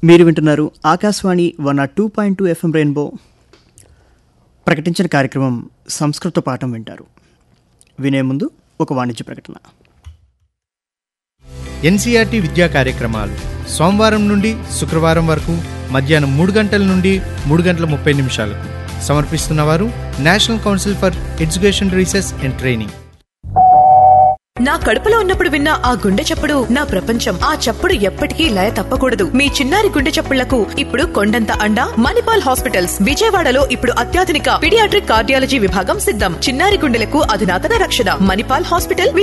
మీరు వింటున్నారు Akashvani one nought two point two FM rainbow ప్రకటించిన కార్యక్రమం సంస్కృత పాఠం వింటారు వినే ముందు ఒక వాణిజ్య ప్రకటన ఎన్సీఆర్టీ విద్యా కార్యక్రమాలు సోమవారం నుండి శుక్రవారం వరకు మధ్యాహ్నం మూడు గంటల నుండి మూడు గంటల ముప్పై నిమిషాలకు సమర్పిస్తున్నవారు national council for education research and training నా కడుపులో ఉన్నప్పుడు విన్న ఆ గుండె చప్పుడు నా ప్రపంచం ఆ చప్పుడు ఎప్పటికీ లయ తప్పకూడదు మీ చిన్నారి గుండె చప్పుళ్లకు ఇప్పుడు కొండంత అండ మణిపాల్ హాస్పిటల్స్ విజయవాడలో ఇప్పుడు అత్యాధునిక పిడియాట్రిక్ కార్డియాలజీ విభాగం సిద్ధం చిన్నారి గుండెలకు అధునాతన రక్షణ మణిపాల్ హాస్పిటల్